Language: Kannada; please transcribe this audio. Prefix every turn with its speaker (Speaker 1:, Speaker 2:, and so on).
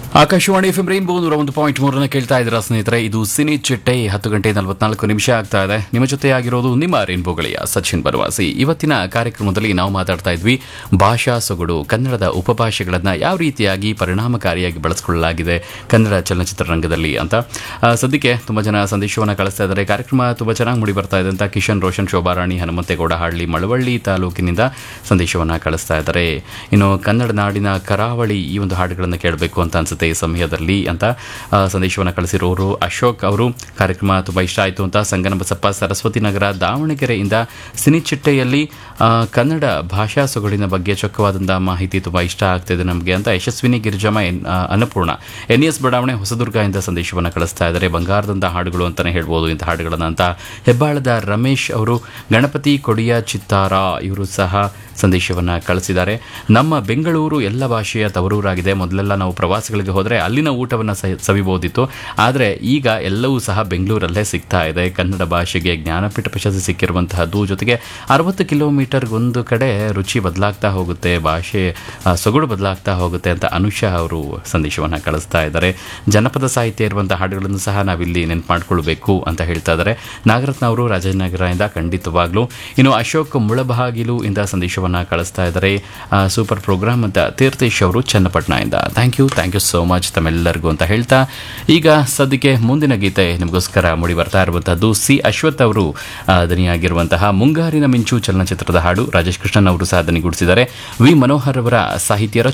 Speaker 1: ಆಕಾಶವಾಣಿ ಎಫ್ ಎಂ ರೈನ್ಬೋ ನೂರ ಒಂದು ಪಾಯಿಂಟ್ ಮೂರನ್ನ ಕೇಳ್ತಾ ಇದ್ದೀರಾ ಸ್ನೇಹಿತರೆ ಇದು ಸಿನಿ ಚಿಟ್ಟೆ ಹತ್ತು ಗಂಟೆ ನಲವತ್ನಾಲ್ಕು ನಿಮಿಷ ಆಗ್ತಾ ಇದೆ ನಿಮ್ಮ ಜೊತೆ ಆಗಿರೋದು ನಿಮ್ಮ ರೈನ್ಬೋ ಗೆಳೆಯ ಸಚಿನ್ ಬನವಾಸಿ ಇವತ್ತಿನ ಕಾರ್ಯಕ್ರಮದಲ್ಲಿ ನಾವು ಮಾತಾಡ್ತಾ ಇದ್ವಿ ಭಾಷಾ ಸೊಗಡು ಕನ್ನಡದ ಉಪಭಾಷೆಗಳನ್ನ ಯಾವ ರೀತಿಯಾಗಿ ಪರಿಣಾಮಕಾರಿಯಾಗಿ ಬಳಸಿಕೊಳ್ಳಲಾಗಿದೆ ಕನ್ನಡ ಚಲನಚಿತ್ರರಂಗದಲ್ಲಿ ಅಂತ ಆ, ಸದ್ಯಕ್ಕೆ ತುಂಬಾ ಜನ ಸಂದೇಶವನ್ನು ಕಳಿಸ್ತಾ ಇದ್ದಾರೆ ಕಾರ್ಯಕ್ರಮ ತುಂಬಾ ಚೆನ್ನಾಗಿ ಮೂಡಿ ಬರ್ತಾ ಇದೆ ಅಂತ ಕಿಶನ್ ರೋಷನ್ ಶೋಭಾರಾಣಿ ಹನುಮಂತೇಗೌಡ ಹಳ್ಳಿ ಮಳವಳ್ಳಿ ತಾಲೂಕಿನಿಂದ ಸಂದೇಶವನ್ನು ಕಳಿಸ್ತಾ ಇದ್ದಾರೆ ಇನ್ನು ಕನ್ನಡ ನಾಡಿನ ಕರಾವಳಿ ಈ ಒಂದು ಹಾಡುಗಳನ್ನು ಕೇಳಬೇಕು ಅಂತ ಅನ್ಸುತ್ತೆ ಈ ಸಮಯದಲ್ಲಿ ಅಂತ ಆ, ಸಂದೇಶವನ್ನು ಕಳಿಸಿರೋರು ಅಶೋಕ್ ಅವರು ಕಾರ್ಯಕ್ರಮ ತುಂಬ ಇಷ್ಟ ಆಯಿತು ಅಂತ ಸಂಗನಬಸಪ್ಪ ಸರಸ್ವತಿ ನಗರ ದಾವಣಗೆರೆಯಿಂದ ಸಿನಿಚಿಟ್ಟೆಯಲ್ಲಿ ಆ, ಕನ್ನಡ ಭಾಷಾ ಸೊಗಡಿನ ಬಗ್ಗೆ ಚೊಕ್ಕವಾದಂಥ ಮಾಹಿತಿ ತುಂಬ ಇಷ್ಟ ಆಗ್ತಿದೆ ನಮಗೆ ಅಂತ ಯಶಸ್ವಿನಿ ಗಿರಿಜಮ್ಮ ಎನ್ ಆ, ಅನ್ನಪೂರ್ಣ ಎನ್ ಎಸ್ ಬಡಾವಣೆ ಹೊಸದುರ್ಗದಿಂದ ಸಂದೇಶವನ್ನು ಕಳಿಸ್ತಾ ಇದ್ದಾರೆ ಬಂಗಾರದಂಥ ಹಾಡುಗಳು ಅಂತಲೇ ಹೇಳ್ಬೋದು ಇಂಥ ಹಾಡುಗಳನ್ನು ಅಂತ ಹೆಬ್ಬಾಳದ ರಮೇಶ್ ಅವರು ಗಣಪತಿ ಕೊಡಿಯ ಚಿತ್ತಾರ ಇವರು ಸಹ ಸಂದೇಶವನ್ನು ಕಳಿಸಿದ್ದಾರೆ ನಮ್ಮ ಬೆಂಗಳೂರು ಎಲ್ಲ ಭಾಷೆಯ ತವರೂರಾಗಿದೆ ಮೊದಲೆಲ್ಲ ನಾವು ಪ್ರವಾಸಗಳಿಗೆ ಹೋದರೆ ಅಲ್ಲಿನ ಊಟವನ್ನು ಸಹ ಸವಿಬೋದಿತ್ತು ಆದರೆ ಈಗ ಎಲ್ಲವೂ ಸಹ ಬೆಂಗಳೂರಲ್ಲೇ ಸಿಗ್ತಾ ಇದೆ ಕನ್ನಡ ಭಾಷೆಗೆ ಜ್ಞಾನಪೀಠ ಪ್ರಶಸ್ತಿ ಸಿಕ್ಕಿರುವಂತಹದ್ದು ಜೊತೆಗೆ ಅರವತ್ತು ಕಿಲೋಮೀಟರ್ಗೊಂದು ಕಡೆ ರುಚಿ ಬದಲಾಗ್ತಾ ಹೋಗುತ್ತೆ ಭಾಷೆ ಆ, ಸೊಗಡು ಬದಲಾಗ್ತಾ ಹೋಗುತ್ತೆ ಅಂತ ಅನುಷಾ ಅವರು ಸಂದೇಶವನ್ನು ಕಳಿಸ್ತಾ ಇದ್ದಾರೆ ಜನಪದ ಸಾಹಿತ್ಯ ಇರುವಂಥ ಹಾಡುಗಳನ್ನು ಸಹ ನಾವಿಲ್ಲಿ ನೆನ್ಪು ಮಾಡ್ಕೊಳ್ಬೇಕು ಅಂತ ಹೇಳ್ತಾ ಇದ್ದಾರೆ ನಾಗರತ್ನ ಅವರು ರಾಜನಗರದಿಂದ ಖಂಡಿತವಾಗ್ಲೂ ಇನ್ನು ಅಶೋಕ್ ಮುಳಬಾಗಿಲು ಇಂದ ಸಂದೇಶವನ್ನು ಕಳಿಸ್ತಾ ಇದ್ದಾರೆ ಆ, ಸೂಪರ್ ಪ್ರೋಗ್ರಾಮ್ ಅಂತ ತೀರ್ಥೇಶ್ ಅವರು ಚನ್ನಪಟ್ಟಣದಿಂದ thank you thank you so much ತಮ್ಮೆಲ್ಲರಿಗೂ ಅಂತ ಹೇಳ್ತಾ ಈಗ ಸದ್ಯಕ್ಕೆ ಮುಂದಿನ ಗೀತೆ ನಿಮಗೋಸ್ಕರ ಮೂಡಿ ಬರ್ತಾ ಇರುವಂತಹದ್ದು ಸಿ ಅಶ್ವಥ್ ಅವರು ಆ, ದನಿಯಾಗಿರುವಂತಹ ಮುಂಗಾರಿನ ಮಿಂಚು ಚಲನಚಿತ್ರದ ಹಾಡು ರಾಜೇಶ್ ಕೃಷ್ಣನ್ ಅವರು ಸಹ ದನಿಗೂಡಿಸಿದ್ದಾರೆ ವಿ ಮನೋಹರ್ ಅವರ ಸಾಹಿತ್ಯ